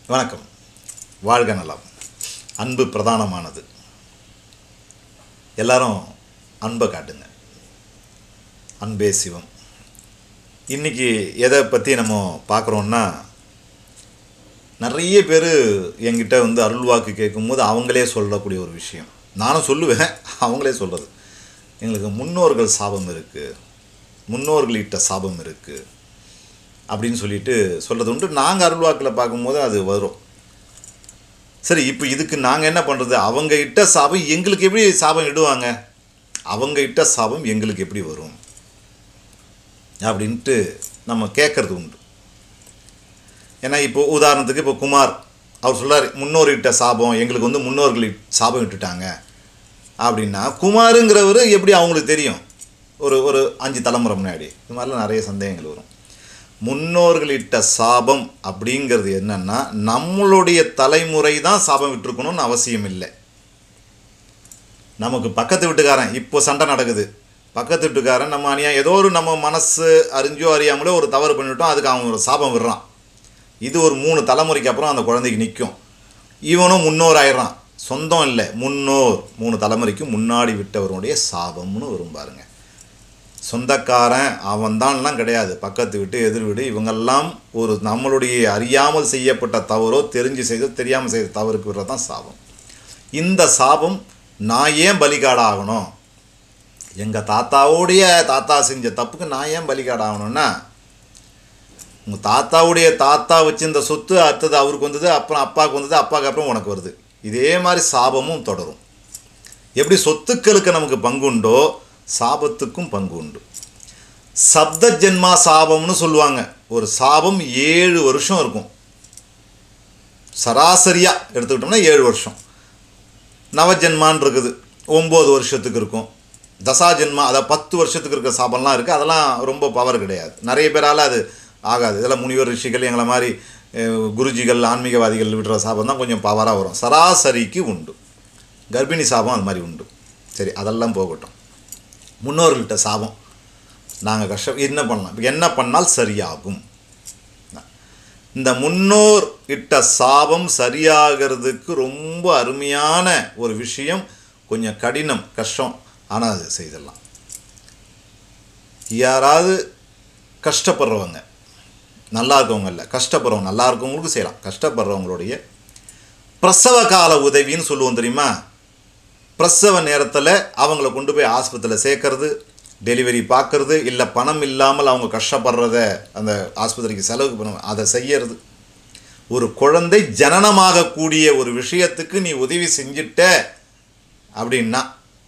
வணக்கம் வாழ்க நலம் அன்பு பிரதானமானது எல்லாரும் அன்பை காட்டுங்க அன்பே சிவம் இன்றைக்கி எதை பற்றி நம்ம பார்க்குறோன்னா நிறைய பேர் என்கிட்ட வந்து அருள்வாக்கு கேட்கும்போது அவங்களே சொல்லக்கூடிய ஒரு விஷயம் நானும் சொல்லுவேன் அவங்களே சொல்கிறது எங்களுக்கு முன்னோர்கள் சாபம் இருக்குது முன்னோர்களிட்ட சாபம் இருக்குது அப்படின்னு சொல்லிட்டு சொல்கிறது உண்டு நாங்கள் அருள்வாக்கில் பார்க்கும்போது அது வரும் சரி இப்போ இதுக்கு நாங்கள் என்ன பண்ணுறது அவங்க இட்ட சாபம் எங்களுக்கு எப்படி சாபம் இடுவாங்க அவங்க இட்ட சாபம் எங்களுக்கு எப்படி வரும் அப்படின்ட்டு நம்ம கேட்குறது உண்டு ஏன்னா இப்போ உதாரணத்துக்கு இப்போ குமார் அவர் சொல்றார் முன்னோர் இட்ட சாபம் எங்களுக்கு வந்து முன்னோர்கள் இட்- சாபம் இட்டுட்டாங்க அப்படின்னா குமாருங்கிறவர் எப்படி அவங்களுக்கு தெரியும் ஒரு ஒரு அஞ்சு தலைமுறை முன்னாடி இது மாதிரிலாம் நிறைய சந்தேகங்கள் வரும் முன்னோர்களிட்ட சாபம் அப்படிங்கிறது என்னன்னா நம்மளுடைய தலைமுறை தான் சாபம் விட்டுருக்கணும்னு அவசியம் இல்லை நமக்கு பக்கத்து வீட்டுக்காரன் இப்போ சண்டை நடக்குது பக்கத்து வீட்டுக்காரன் நம்ம அணியா ஏதோ ஒரு நம்ம மனசு அறிஞ்சோ அறியாமலோ ஒரு தவறு பண்ணிட்டோம் அதுக்கு அவன் ஒரு சாபம் விடுறான் இது ஒரு மூணு தலைமுறைக்கு அப்புறம் அந்த குழந்தைக்கு நிற்கும் இவனும் முன்னோர் ஆயிடுறான் சொந்தம் இல்லை முன்னோர் மூணு தலைமுறைக்கு முன்னாடி விட்டவருடைய சாபம்னு வரும் பாருங்க சொந்தக்காரன் அவன்தான்லாம் கிடையாது பக்கத்து வீட்டு எதிர் வீடு இவங்கெல்லாம் ஒரு நம்மளுடைய அறியாமல் செய்யப்பட்ட தவறோ தெரிஞ்சு செய்தோ தெரியாமல் செய்த தவறுக்கு விடுறது தான் சாபம் இந்த சாபம் நான் ஏன் பலிகாடாகணும் எங்கள் தாத்தாவுடைய தாத்தா செஞ்ச தப்புக்கு நான் ஏன் பலிகாடாகணும்னா உங்கள் தாத்தாவுடைய தாத்தா வச்சிருந்த சொத்து அடுத்தது அவருக்கு வந்தது அப்புறம் அப்பாவுக்கு வந்தது அப்பாவுக்கு அப்புறம் உனக்கு வருது இதே மாதிரி சாபமும் தொடரும் எப்படி சொத்துக்களுக்கு நமக்கு பங்கு உண்டோ சாபத்துக்கும் பங்கு உண்டு சப்த ஜென்மா சாபம்னு சொல்லுவாங்க ஒரு சாபம் ஏழு வருஷம் இருக்கும் சராசரியாக எடுத்துக்கிட்டோம்னா ஏழு வருஷம் நவஜென்மான் இருக்குது ஒம்பது வருஷத்துக்கு இருக்கும் தசா ஜென்மா அதை பத்து வருஷத்துக்கு இருக்க சாபம்லாம் இருக்குது அதெல்லாம் ரொம்ப பவர் கிடையாது நிறைய பேரால் அது ஆகாது இதெல்லாம் முனிவர் ரிஷிகள் எங்களை மாதிரி அஹ், குருஜிகள் ஆன்மீகவாதிகள் விடுற சாபம் தான் கொஞ்சம் பவராக வரும் சராசரிக்கு உண்டு கர்ப்பிணி சாபம் அது மாதிரி உண்டு சரி அதெல்லாம் போகட்டும் முன்னோர்கள்ட்ட சாபம் நாங்கள் கஷ்டம் என்ன பண்ணலாம் இப்ப என்ன பண்ணால் சரியாகும் இந்த முன்னோர் இட்ட சாபம் சரியாகிறதுக்கு ரொம்ப அருமையான ஒரு விஷயம் கொஞ்சம் கடினம் கஷ்டம் ஆனால் அது செய்திடலாம் யாராவது கஷ்டப்படுறவங்க நல்லா இருக்கவங்க இல்லை கஷ்டப்படுறவங்க நல்லா இருக்கவங்களுக்கும் செய்யலாம் கஷ்டப்படுறவங்களுடைய பிரசவ கால உதவின்னு சொல்லுவோம் தெரியுமா பிரசவ நேரத்தில் அவங்கள கொண்டு போய் ஆஸ்பத்திரியில் சேர்க்கறது டெலிவரி பார்க்கறது இல்லை பணம் இல்லாமல் அவங்க கஷ்டப்படுறத அந்த ஆஸ்பத்திரிக்கு செலவுக்கு பண்ண அதை செய்யறது ஒரு குழந்தை ஜனனமாகக்கூடிய ஒரு விஷயத்துக்கு நீ உதவி செஞ்சிட்ட அப்படின்னா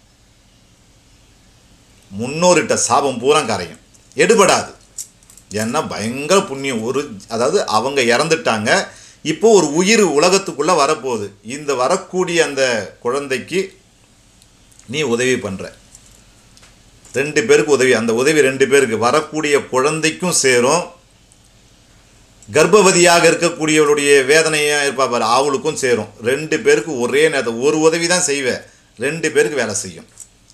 முன்னோரிட்ட சாபம் பூரா கரையும் எடுபடாது ஏன்னா பயங்கர புண்ணியம் ஒரு அதாவது அவங்க இறந்துட்டாங்க இப்போ ஒரு உயிர் உலகத்துக்குள்ளே வரப்போகுது இந்த வரக்கூடிய அந்த குழந்தைக்கு நீ உதவி பண்ணுற ரெண்டு பேருக்கு உதவி அந்த உதவி ரெண்டு பேருக்கு வரக்கூடிய குழந்தைக்கும் சேரும் கர்ப்பவதியாக இருக்கக்கூடியவளுடைய வேதனையாக இருப்பா பாரு அவளுக்கும் சேரும் ரெண்டு பேருக்கு ஒரே நேரத்தில் ஒரு உதவி தான் செய்வேன் ரெண்டு பேருக்கு வேலை செய்யும்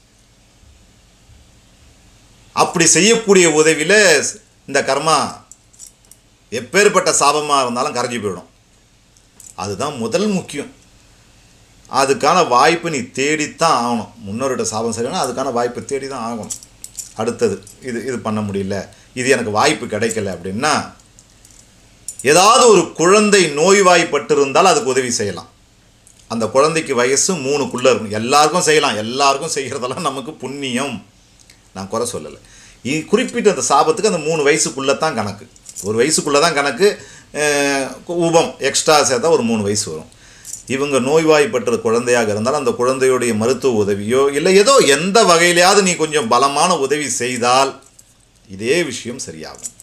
அப்படி செய்யக்கூடிய உதவியில் இந்த கர்மா எப்பேற்பட்ட சாபமாக இருந்தாலும் கரைஞ்சி போயிடும் அதுதான் முதல் முக்கியம் அதுக்கான வாய்ப்பு நீ தேடித்தான் ஆகணும் முன்னோர்கிட்ட சாபம் சரியான அதுக்கான வாய்ப்பு தேடி தான் ஆகணும் அடுத்தது இது இது பண்ண முடியல இது எனக்கு வாய்ப்பு கிடைக்கல அப்படின்னா ஏதாவது ஒரு குழந்தை நோய்வாய்ப்பட்டிருந்தால் அதுக்கு உதவி செய்யலாம் அந்த குழந்தைக்கு வயசு மூணுக்குள்ளே இருக்கும் எல்லாருக்கும் செய்யலாம் எல்லாருக்கும் செய்கிறதெல்லாம் நமக்கு புண்ணியம் நான் குறை சொல்லலை இ குறிப்பிட்ட அந்த சாபத்துக்கு அந்த மூணு வயசுக்குள்ளே தான் கணக்கு ஒரு வயசுக்குள்ளே தான் கணக்கு அஹ், ஊபம் எக்ஸ்ட்ரா சேர்த்தா ஒரு மூணு வயசு வரும் இவங்க நோய்வாய்ப்பட்ட குழந்தையாக இருந்தால் அந்த குழந்தையுடைய மருத்துவ உதவியோ இல்லை ஏதோ எந்த வகையிலையாவது நீ கொஞ்சம் பலமான உதவி செய்தால் இதே விஷயம் சரியாகும்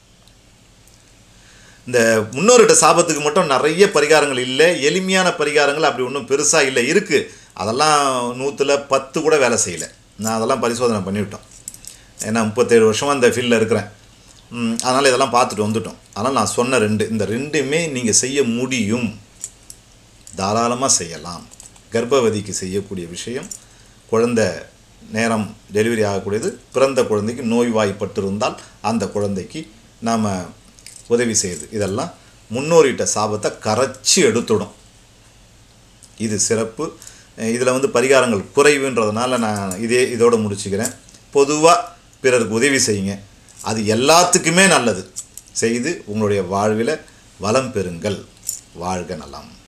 இந்த முன்னோர்கிட்ட சாபத்துக்கு மட்டும் நிறைய பரிகாரங்கள் இல்லை எளிமையான பரிகாரங்கள் அப்படி ஒன்றும் பெருசாக இல்லை இருக்குது அதெல்லாம் நூற்றில் பத்து கூட வேலை செய்யலை நான் அதெல்லாம் பரிசோதனை பண்ணிவிட்டோம் ஏன்னா முப்பத்தேழு வருஷமாக இந்த ஃபீல்டில் இருக்கிறேன் ம், அதனால் இதெல்லாம் பார்த்துட்டு வந்துட்டோம் ஆனால் நான் சொன்ன ரெண்டு இந்த ரெண்டுமே நீங்கள் செய்ய முடியும் தாராளமாக செய்யலாம் கர்ப்பவதிக்கு செய்யக்கூடிய விஷயம் குழந்தை நேரம் டெலிவரி ஆகக்கூடியது பிறந்த குழந்தைக்கு நோய்வாய்ப்பட்டிருந்தால் அந்த குழந்தைக்கு நாம் உதவி செய்யுது இதெல்லாம் முன்னோரிட்ட சாபத்தை கரைச்சி எடுத்துடும் இது சிறப்பு இதில் வந்து பரிகாரங்கள் குறைவுன்றதுனால நான் இதே இதோடு முடிச்சுக்கிறேன் பொதுவாக பிறருக்கு உதவி செய்யுங்க அது எல்லாத்துக்குமே நல்லது செய்து உங்களுடைய வாழ்வில் வளம் பெறுங்கள் வாழ்க நலம்